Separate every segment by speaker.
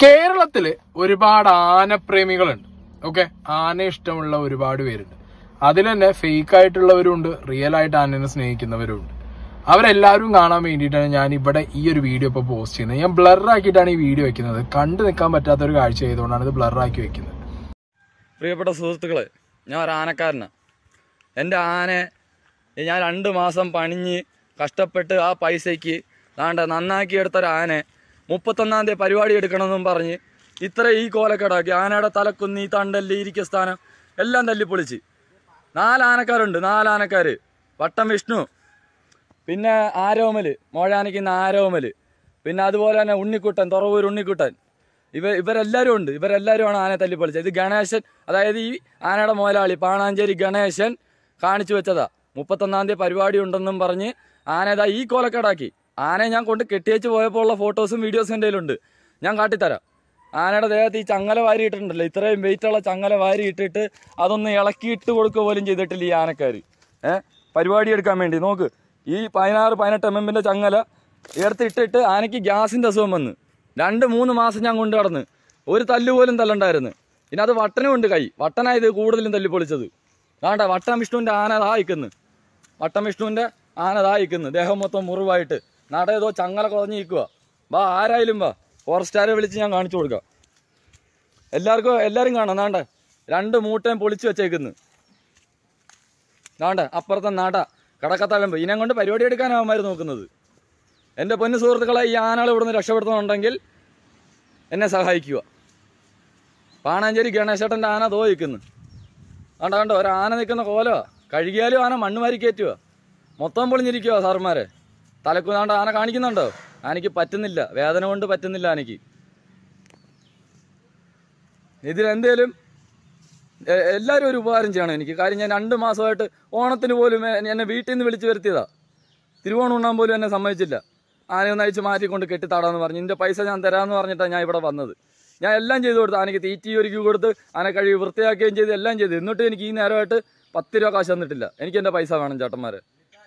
Speaker 1: കേരളത്തില് ഒരുപാട് ആനപ്രേമികളുണ്ട് ഓക്കെ ആന ഇഷ്ടമുള്ള ഒരുപാട് പേരുണ്ട് അതിൽ തന്നെ ഫേക്ക് ആയിട്ടുള്ളവരുണ്ട് റിയൽ ആയിട്ട് ആനനെ സ്നേഹിക്കുന്നവരുണ്ട് അവരെല്ലാവരും കാണാൻ വേണ്ടിയിട്ടാണ് ഞാൻ ഇവിടെ ഈ ഒരു വീഡിയോ ഇപ്പോൾ പോസ്റ്റ് ചെയ്യുന്നത് ഞാൻ ബ്ലർ ആക്കിയിട്ടാണ് ഈ വീഡിയോ വെക്കുന്നത് കണ്ടു നിൽക്കാൻ പറ്റാത്ത ഒരു കാഴ്ച ആയതുകൊണ്ടാണ് ഇത് ബ്ലർ ആക്കി വെക്കുന്നത്
Speaker 2: പ്രിയപ്പെട്ട സുഹൃത്തുക്കളെ ഞാൻ ഒരു ആനക്കാരനാണ് എൻ്റെ ആനയെ ഞാൻ രണ്ട് മാസം പണിഞ്ഞ് കഷ്ടപ്പെട്ട് ആ പൈസയ്ക്ക് ദാണ്ട നന്നാക്കി എടുത്ത ഒരു ആനയെ മുപ്പത്തൊന്നാം തീയതി പരിപാടി എടുക്കണമെന്നും പറഞ്ഞ് ഇത്ര ഈ കോലക്കെടാക്കി ആനയുടെ തലക്കുന്ന് ഈ തണ്ടല് ഇരിക്ക സ്ഥാനം എല്ലാം തല്ലിപ്പൊളിച്ച് നാല് ആനക്കാരുണ്ട് നാല് ആനക്കാർ വട്ടം വിഷ്ണു പിന്നെ ആരോമല് മോഴാനിക്കുന്ന ആരോമല് പിന്നെ അതുപോലെ തന്നെ ഉണ്ണിക്കുട്ടൻ തുറവൂർ ഉണ്ണിക്കുട്ടൻ ഇവ ഇവരെല്ലാവരും ഉണ്ട് ഇവരെല്ലാവരുമാണ് ആനയെ തല്ലിപ്പൊളിച്ചത് ഇത് ഗണേശൻ അതായത് ഈ ആനയുടെ മുതലാളി പാണാഞ്ചേരി ഗണേശൻ കാണിച്ചു വെച്ചതാ മുപ്പത്തൊന്നാം തീയതി പരിപാടി ഉണ്ടെന്നും പറഞ്ഞ് ആന ഇതാ ഈ കോലക്കേടാക്കി ആനയെ ഞാൻ കൊണ്ട് കെട്ടിയേച്ച് പോയപ്പോൾ ഉള്ള ഫോട്ടോസും വീഡിയോസും എൻ്റെ കയ്യിലുണ്ട് ഞാൻ കാട്ടിത്തരാം ആനയുടെ ദേഹത്ത് ഈ ചങ്ങല വാരി ഇട്ടിട്ടുണ്ടല്ലോ ഇത്രയും വെയിറ്റുള്ള ചങ്ങല വാരി ഇട്ടിട്ട് അതൊന്ന് ഇളക്കി ഇട്ട് കൊടുക്കുക പോലും ചെയ്തിട്ടില്ല ഈ ആനക്കാർ ഏഹ് പരിപാടി എടുക്കാൻ വേണ്ടി നോക്ക് ഈ പതിനാറ് പതിനെട്ട് എം എമ്മിൻ്റെ ചങ്ങല എടുത്തിട്ടിട്ട് ആനയ്ക്ക് ഗ്യാസിൻ്റെ അസുഖം വന്ന് രണ്ട് മൂന്ന് മാസം ഞാൻ കൊണ്ടു നടന്ന് ഒരു തല്ല് പോലും തല്ലണ്ടായിരുന്നു പിന്നെ അത് വട്ടനും ഉണ്ട് കൈ വട്ടനായത് കൂടുതലും തല്ലി പൊളിച്ചത് വേണ്ട വട്ടം വിഷ്ണുവിൻ്റെ ആന ദാഹിക്കുന്നു വട്ടം വിഷ്ണുവിൻ്റെ ആന ദാഹിക്കുന്നു ദേഹം മൊത്തം മുറിവായിട്ട് നട ഏതോ ചങ്ങല കുറഞ്ഞ് നിൽക്കുക വാ ആരായാലും വാ ഫോറസ്റ്റുകാരെ വിളിച്ച് ഞാൻ കാണിച്ചു കൊടുക്കാം എല്ലാവർക്കും എല്ലാവരും കാണാം നാണ്ട രണ്ട് മൂട്ടയും പൊളിച്ച് വെച്ചേക്കുന്നു നാണ്ട അപ്പുറത്തെ നാട കടക്കത്തഴമ്പ് ഇതിനെ കൊണ്ട് പരിപാടി എടുക്കാനാവുമാര് നോക്കുന്നത് എൻ്റെ പൊന്നു സുഹൃത്തുക്കളെ ഈ ആനകൾ ഇവിടുന്ന് രക്ഷപ്പെടുത്തുന്നുണ്ടെങ്കിൽ എന്നെ സഹായിക്കുക പാണാഞ്ചേരി ഗണേശേട്ടൻ്റെ ആന തോ നിൽക്കുന്നു കണ്ട കണ്ടോ ഒരു ആന നിൽക്കുന്ന കോലോ കഴുകിയാലും ആന മണ്ണ് മാരി കയറ്റുക മൊത്തം പൊളിഞ്ഞിരിക്കുക സാറുമാരെ തലക്കുന്നാണ്ട് ആന കാണിക്കുന്നുണ്ടോ ആനയ്ക്ക് പറ്റുന്നില്ല വേദന കൊണ്ട് പറ്റുന്നില്ല ആനയ്ക്ക് ഇതിലെന്തേലും എ- എല്ലാവരും ഒരു ഉപകാരം ചെയ്യണം എനിക്ക് കാര്യം ഞാൻ രണ്ട് മാസമായിട്ട് ഓണത്തിന് പോലും എ- എന്നെ വീട്ടിൽ നിന്ന് വിളിച്ച് വരുത്തിയതാ തിരുവോണം ഉണ്ണാൻ പോലും എന്നെ സമ്മതിച്ചില്ല ആനയൊന്ന് അയച്ച് മാറ്റിക്കൊണ്ട് കെട്ടിത്താടാന്ന് പറഞ്ഞു ഇതിന്റെ പൈസ ഞാൻ തരാമെന്ന് പറഞ്ഞിട്ടാണ് ഞാൻ ഇവിടെ വന്നത് ഞാൻ എല്ലാം ചെയ്തു കൊടുത്തു ആനയ്ക്ക് തീറ്റി ഒരുക്കി കൊടുത്ത് ആന കഴുകി വൃത്തിയാക്കുകയും ചെയ്ത് എല്ലാം ചെയ്തു എന്നിട്ട് എനിക്ക് ഈ നേരമായിട്ട് പത്ത് രൂപ കാശ് തന്നിട്ടില്ല എനിക്ക് എന്റെ പൈസ വേണം ചേട്ടന്മാരെ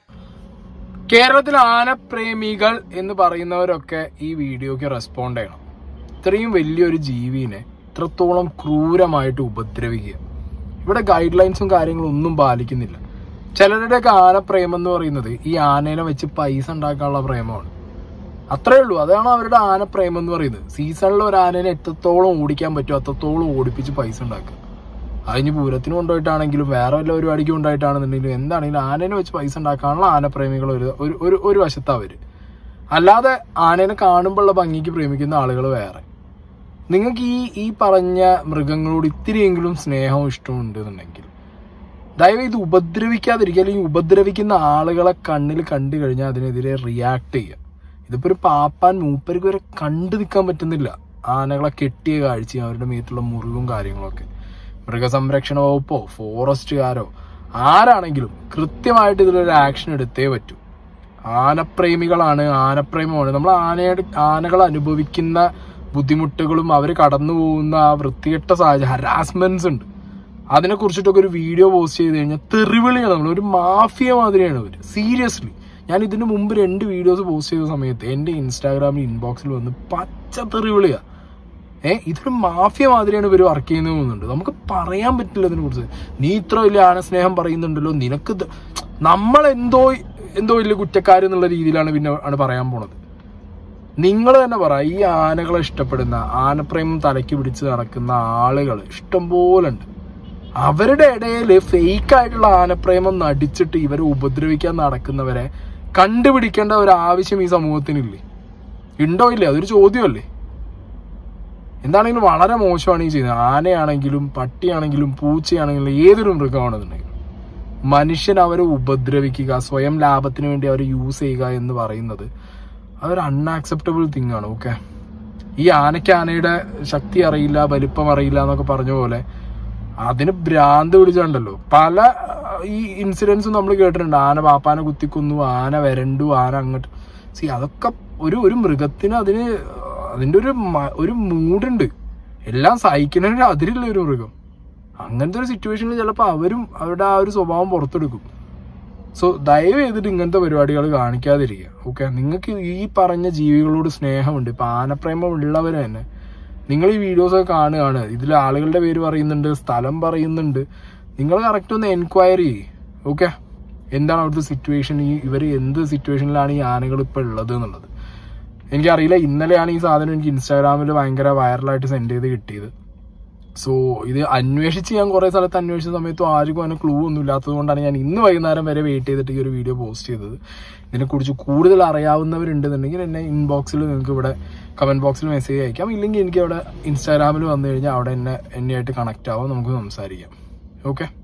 Speaker 1: കേരളത്തിലെ ആനപ്രേമികൾ എന്ന് പറയുന്നവരൊക്കെ ഈ വീഡിയോക്ക് റെസ്പോണ്ട് ചെയ്യണം ഇത്രയും വലിയൊരു ജീവിനെ ഇത്രത്തോളം ക്രൂരമായിട്ട് ഉപദ്രവിക്കുക ഇവിടെ ഗൈഡ് ലൈൻസും കാര്യങ്ങളും ഒന്നും പാലിക്കുന്നില്ല ചിലരുടെയൊക്കെ ആനപ്രേമം എന്ന് പറയുന്നത് ഈ ആനേനെ വെച്ച് പൈസ ഉണ്ടാക്കാനുള്ള പ്രേമമാണ് അത്രേ ഉള്ളൂ അതാണ് അവരുടെ ആനപ്രേമം എന്ന് പറയുന്നത് സീസണിൽ ഒരു ആനേനെ എത്രത്തോളം ഓടിക്കാൻ പറ്റുമോ അത്രത്തോളം ഓടിപ്പിച്ച് പൈസ ഉണ്ടാക്കുക അതിന് പൂരത്തിന് കൊണ്ടുപോയിട്ടാണെങ്കിലും വേറെ വല്ല പരിപാടിക്ക് കൊണ്ടുപോയിട്ടാണെന്നുണ്ടെങ്കിലും എന്താണെങ്കിലും ആനേനെ വെച്ച് പൈസ ഉണ്ടാക്കാനുള്ള ആനപ്രേമികൾ ഒരു ഒരു ഒരു ഒരു വശത്ത് അവര് അല്ലാതെ ആനേനെ കാണുമ്പോഴുള്ള ഭംഗിക്ക് പ്രേമിക്കുന്ന ആളുകൾ വേറെ നിങ്ങൾക്ക് ഈ ഈ പറഞ്ഞ മൃഗങ്ങളോട് ഇത്തിരിയെങ്കിലും സ്നേഹവും ഇഷ്ടവും ഉണ്ടെന്നുണ്ടെങ്കിൽ ദയവായി ഇത് ഉപദ്രവിക്കാതിരിക്കുക അല്ലെങ്കിൽ ഉപദ്രവിക്കുന്ന ആളുകളെ കണ്ണിൽ കണ്ടു കഴിഞ്ഞാൽ അതിനെതിരെ റിയാക്ട് ചെയ്യുക ഇതിപ്പോ ഒരു പാപ്പാൻ മൂപ്പർക്ക് വരെ കണ്ടു നിൽക്കാൻ പറ്റുന്നില്ല ആനകളെ കെട്ടിയ കാഴ്ചയും അവരുടെ മേത്തുള്ള മുറിവും കാര്യങ്ങളൊക്കെ മൃഗസംരക്ഷണ വകുപ്പോ ഫോറസ്റ്റുകാരോ ആരാണെങ്കിലും കൃത്യമായിട്ട് ഇതിലൊരു ആക്ഷൻ എടുത്തേ പറ്റൂ ആനപ്രേമികളാണ് ആനപ്രേമമാണ് നമ്മൾ ആനയുടെ ആനകൾ അനുഭവിക്കുന്ന ബുദ്ധിമുട്ടുകളും അവർ കടന്നു പോകുന്ന ആ വൃത്തികെട്ട സാഹചര്യം ഹരാസ്മെന്റ്സ് ഉണ്ട് അതിനെ കുറിച്ചിട്ടൊക്കെ ഒരു വീഡിയോ പോസ്റ്റ് ചെയ്ത് കഴിഞ്ഞാൽ തെറിവിളിയാണ് നമ്മൾ ഒരു മാഫിയ മാതിരിയാണ് അവർ സീരിയസ്ലി ഞാൻ ഇതിനു മുമ്പ് രണ്ട് വീഡിയോസ് പോസ്റ്റ് ചെയ്ത സമയത്ത് എൻ്റെ ഇൻസ്റ്റാഗ്രാമിൽ ഇൻബോക്സിൽ വന്ന് പച്ച തെറിവിളിയാ ഏ ഇതൊരു മാഫിയ മാതിരിയാണ് ഇവർ വർക്ക് ചെയ്യുന്നത് തോന്നുന്നുണ്ട് നമുക്ക് പറയാൻ പറ്റില്ല ഇതിനെ കുറിച്ച് നീ ഇത്ര വലിയ ആനസ്നേഹം പറയുന്നുണ്ടല്ലോ നിനക്ക് ഇത് നമ്മൾ എന്തോ എന്തോ വലിയ കുറ്റക്കാരെന്നുള്ള രീതിയിലാണ് പിന്നെ ആണ് പറയാൻ പോണത് നിങ്ങൾ തന്നെ പറ ഈ ആനകളെ ഇഷ്ടപ്പെടുന്ന ആനപ്രേമം തലയ്ക്ക് പിടിച്ച് നടക്കുന്ന ആളുകൾ ഇഷ്ടംപോലെ ഉണ്ട് അവരുടെ ഇടയിൽ ഫേക്ക് ആയിട്ടുള്ള ആനപ്രേമം നടിച്ചിട്ട് ഇവരെ ഉപദ്രവിക്കാൻ നടക്കുന്നവരെ കണ്ടുപിടിക്കേണ്ട ഒരു ആവശ്യം ഈ സമൂഹത്തിനില്ലേ ഉണ്ടോ ഇല്ലേ അതൊരു ചോദ്യമല്ലേ എന്താണെങ്കിലും വളരെ മോശമാണ് ഈ ചെയ്യുന്നത് ആനയാണെങ്കിലും പട്ടിയാണെങ്കിലും പൂച്ചയാണെങ്കിലും ഏതൊരു മൃഗമാണെന്നുണ്ടെങ്കിലും മനുഷ്യൻ അവരെ ഉപദ്രവിക്കുക സ്വയം ലാഭത്തിന് വേണ്ടി അവരെ യൂസ് ചെയ്യുക എന്ന് പറയുന്നത് അതൊരു അൺആക്സെപ്റ്റബിൾ തിങ് ആണ് ഓക്കെ ഈ ആനയ്ക്ക് ആനയുടെ ശക്തി അറിയില്ല വലിപ്പം അറിയില്ല എന്നൊക്കെ പറഞ്ഞ പോലെ അതിന് ഭ്രാന്ത് പിടിച്ചുണ്ടല്ലോ പല അഹ്, ഈ ഇൻസിഡൻസും നമ്മൾ കേട്ടിട്ടുണ്ട് ആന പാപ്പാനെ കുത്തിക്കൊന്നു ആന വരണ്ടു ആന അങ്ങോട്ട് സി അതൊക്കെ ഒരു ഒരു മൃഗത്തിന് അതിന് അതിന്റെ ഒരു മ- ഒരു മൂഡുണ്ട് എല്ലാം സഹിക്കുന്നതിന് അതിലുള്ള ഒരു മൃഗം അങ്ങനത്തെ ഒരു സിറ്റുവേഷനിൽ ചിലപ്പോൾ അവരും അവരുടെ ആ ഒരു സ്വഭാവം പുറത്തെടുക്കും സോ ദയവ് ചെയ്തിട്ട് ഇങ്ങനത്തെ പരിപാടികൾ കാണിക്കാതിരിക്കുക ഓക്കെ നിങ്ങൾക്ക് ഈ പറഞ്ഞ ജീവികളോട് സ്നേഹമുണ്ട് ഇപ്പൊ ആനപ്രേമം ഉള്ളവർ തന്നെ നിങ്ങൾ ഈ വീഡിയോസ് ഒക്കെ കാണുകയാണ് ഇതിൽ ആളുകളുടെ പേര് പറയുന്നുണ്ട് സ്ഥലം പറയുന്നുണ്ട് നിങ്ങൾ കറക്റ്റ് ഒന്ന് എൻക്വയറി ചെയ്യ് ഓക്കെ എന്താണ് അവിടുത്തെ സിറ്റുവേഷൻ ഈ ഇവർ എന്ത് സിറ്റുവേഷനിലാണ് ഈ ആനകൾ ഇപ്പോൾ ഉള്ളത് എന്നുള്ളത് എനിക്കറിയില്ല ഇന്നലെയാണ് ഈ സാധനം എനിക്ക് ഇൻസ്റ്റാഗ്രാമിൽ ഭയങ്കര വൈറലായിട്ട് സെൻഡ് ചെയ്ത് കിട്ടിയത് സോ ഇത് അന്വേഷിച്ച് ഞാൻ കുറേ സ്ഥലത്ത് അന്വേഷിച്ച സമയത്തും ആർക്കും അതിന് ക്ലൂ ഒന്നും ഇല്ലാത്തത് കൊണ്ടാണ് ഞാൻ ഇന്ന് വൈകുന്നേരം വരെ വെയിറ്റ് ചെയ്തിട്ട് ഈ ഒരു വീഡിയോ പോസ്റ്റ് ചെയ്തത് ഇതിനെക്കുറിച്ച് കൂടുതൽ അറിയാവുന്നവരുണ്ടെന്നുണ്ടെങ്കിൽ എന്നെ ഇൻബോക്സിൽ നിങ്ങൾക്ക് ഇവിടെ കമൻറ്റ് ബോക്സിൽ മെസ്സേജ് അയക്കാം ഇല്ലെങ്കിൽ എനിക്ക് അവിടെ ഇൻസ്റ്റാഗ്രാമിൽ വന്നു കഴിഞ്ഞാൽ അവിടെ എന്നെ എന്നെയായിട്ട് കണക്റ്റ് ആവാം നമുക്ക് സംസാരിക്കാം ഓക്കെ